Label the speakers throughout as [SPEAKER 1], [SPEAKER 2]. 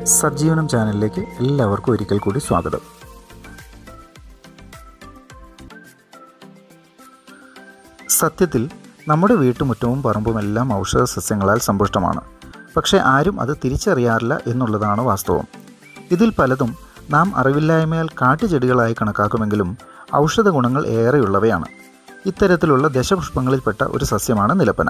[SPEAKER 1] സജ്ജീവനം ചാനലിലേക്ക് എല്ലാവർക്കും ഒരിക്കൽ കൂടി സ്വാഗതം സത്യത്തിൽ നമ്മുടെ വീട്ടുമുറ്റവും പറമ്പുമെല്ലാം ഔഷധ സസ്യങ്ങളാൽ സമ്പുഷ്ടമാണ് പക്ഷേ ആരും അത് തിരിച്ചറിയാറില്ല എന്നുള്ളതാണ് വാസ്തവം ഇതിൽ പലതും നാം അറിവില്ലായ്മയാൽ കാട്ടുചെടികളായി കണക്കാക്കുമെങ്കിലും ഔഷധ ഗുണങ്ങൾ ഏറെയുള്ളവയാണ് ഇത്തരത്തിലുള്ള ദശപുഷ്പങ്ങളിൽപ്പെട്ട ഒരു സസ്യമാണ് നിലപ്പന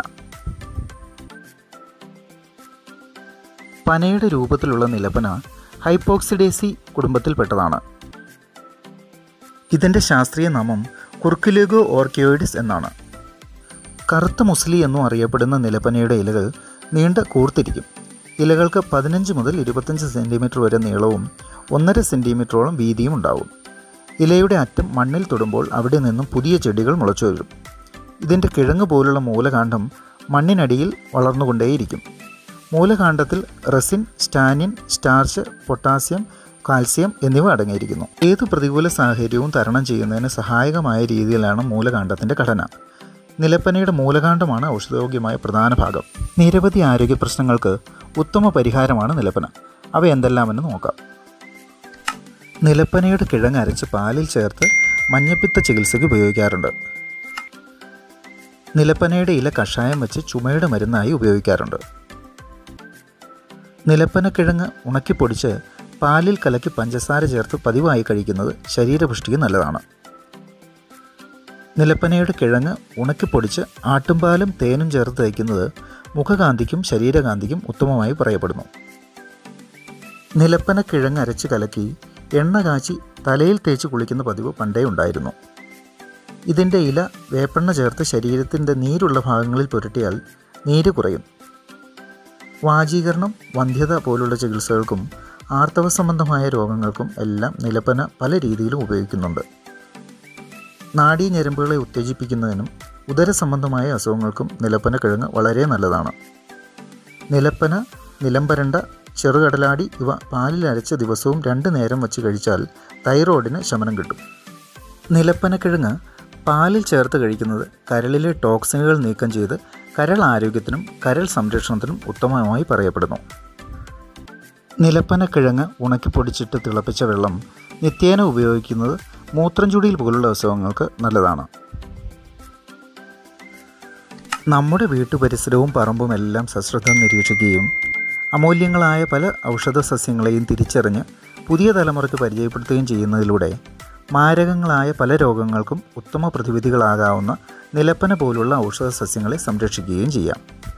[SPEAKER 1] പനയുടെ രൂപത്തിലുള്ള നിലപ്പന ഹൈപ്പോക്സിഡേസി കുടുംബത്തിൽപ്പെട്ടതാണ് ഇതിൻ്റെ ശാസ്ത്രീയ നാമം കുർക്കുലേഗോ ഓർക്കിയോയിഡിസ് എന്നാണ് കറുത്ത മുസ്ലി എന്നും അറിയപ്പെടുന്ന നിലപ്പനയുടെ ഇലകൾ നീണ്ട കൂർത്തിരിക്കും ഇലകൾക്ക് പതിനഞ്ച് മുതൽ ഇരുപത്തഞ്ച് സെൻറ്റിമീറ്റർ വരെ നീളവും ഒന്നര സെൻറ്റിമീറ്ററോളം വീതിയും ഉണ്ടാവും ഇലയുടെ അറ്റം മണ്ണിൽ തൊടുമ്പോൾ അവിടെ നിന്നും പുതിയ ചെടികൾ മുളച്ചു വരും ഇതിൻ്റെ കിഴങ്ങ് പോലുള്ള മൂലകാന്ഡം മണ്ണിനടിയിൽ വളർന്നുകൊണ്ടേയിരിക്കും മൂലകാന്ഡത്തിൽ റെസിൻ സ്റ്റാനിൻ സ്റ്റാർച്ച് പൊട്ടാസ്യം കാൽസ്യം എന്നിവ അടങ്ങിയിരിക്കുന്നു ഏത് പ്രതികൂല സാഹചര്യവും തരണം ചെയ്യുന്നതിന് സഹായകമായ രീതിയിലാണ് മൂലകാന്ഡത്തിൻ്റെ ഘടന നിലപ്പനയുടെ മൂലകാന്ഡമാണ് ഔഷധയോഗ്യമായ പ്രധാന ഭാഗം നിരവധി ആരോഗ്യ പ്രശ്നങ്ങൾക്ക് ഉത്തമ പരിഹാരമാണ് നിലപ്പന അവ എന്തെല്ലാമെന്ന് നോക്കാം നിലപ്പനയുടെ കിഴങ്ങ് അരച്ച് പാലിൽ ചേർത്ത് മഞ്ഞപ്പിത്ത ചികിത്സയ്ക്ക് ഉപയോഗിക്കാറുണ്ട് നിലപ്പനയുടെ ഇല കഷായം വെച്ച് ചുമയുടെ മരുന്നായി ഉപയോഗിക്കാറുണ്ട് നിലപ്പന കിഴങ്ങ് ഉണക്കിപ്പൊടിച്ച് പാലിൽ കലക്കി പഞ്ചസാര ചേർത്ത് പതിവായി കഴിക്കുന്നത് ശരീരപുഷ്ടിക്ക് നല്ലതാണ് നിലപ്പനയുടെ കിഴങ്ങ് ഉണക്കിപ്പൊടിച്ച് ആട്ടുംപാലും തേനും ചേർത്ത് തയ്ക്കുന്നത് മുഖകാന്തിക്കും ശരീരകാന്തിക്കും ഉത്തമമായി പറയപ്പെടുന്നു നിലപ്പന കിഴങ്ങ് അരച്ച് കലക്കി എണ്ണ കാച്ചി തലയിൽ തേച്ച് കുളിക്കുന്ന പതിവ് പണ്ടേ ഉണ്ടായിരുന്നു ഇതിൻ്റെ ഇല വേപ്പെണ്ണ ചേർത്ത് ശരീരത്തിൻ്റെ നീരുള്ള ഭാഗങ്ങളിൽ പുരട്ടിയാൽ നീര് കുറയും വാചീകരണം വന്ധ്യത പോലുള്ള ചികിത്സകൾക്കും ആർത്തവ സംബന്ധമായ രോഗങ്ങൾക്കും എല്ലാം നിലപ്പന പല രീതിയിലും ഉപയോഗിക്കുന്നുണ്ട് നാഡീ ഞരമ്പുകളെ ഉത്തേജിപ്പിക്കുന്നതിനും ഉദര സംബന്ധമായ അസുഖങ്ങൾക്കും നിലപ്പന കിഴങ്ങ് വളരെ നല്ലതാണ് നിലപ്പന നിലംപരണ്ട ചെറുകടലാടി ഇവ പാലിൽ അരച്ച ദിവസവും രണ്ട് നേരം വച്ച് കഴിച്ചാൽ തൈറോയിഡിന് ശമനം കിട്ടും നിലപ്പനക്കിഴങ്ങ് പാലിൽ ചേർത്ത് കഴിക്കുന്നത് കരളിലെ ടോക്സിനുകൾ നീക്കം ചെയ്ത് കരൾ ആരോഗ്യത്തിനും കരൾ സംരക്ഷണത്തിനും ഉത്തമമായി പറയപ്പെടുന്നു നിലപ്പനക്കിഴങ്ങ് ഉണക്കിപ്പൊടിച്ചിട്ട് തിളപ്പിച്ച വെള്ളം നിത്യേന ഉപയോഗിക്കുന്നത് മൂത്രം ചുടിയിൽ പോലുള്ള അസുഖങ്ങൾക്ക് നല്ലതാണ് നമ്മുടെ വീട്ടുപരിസരവും പറമ്പും എല്ലാം സശ്രദ്ധ നിരീക്ഷിക്കുകയും അമൂല്യങ്ങളായ പല ഔഷധ സസ്യങ്ങളെയും തിരിച്ചറിഞ്ഞ് പുതിയ തലമുറയ്ക്ക് പരിചയപ്പെടുത്തുകയും ചെയ്യുന്നതിലൂടെ മാരകങ്ങളായ പല രോഗങ്ങൾക്കും ഉത്തമ പ്രതിവിധികളാകാവുന്ന നിലപ്പന പോലുള്ള ഔഷധ സസ്യങ്ങളെ സംരക്ഷിക്കുകയും ചെയ്യാം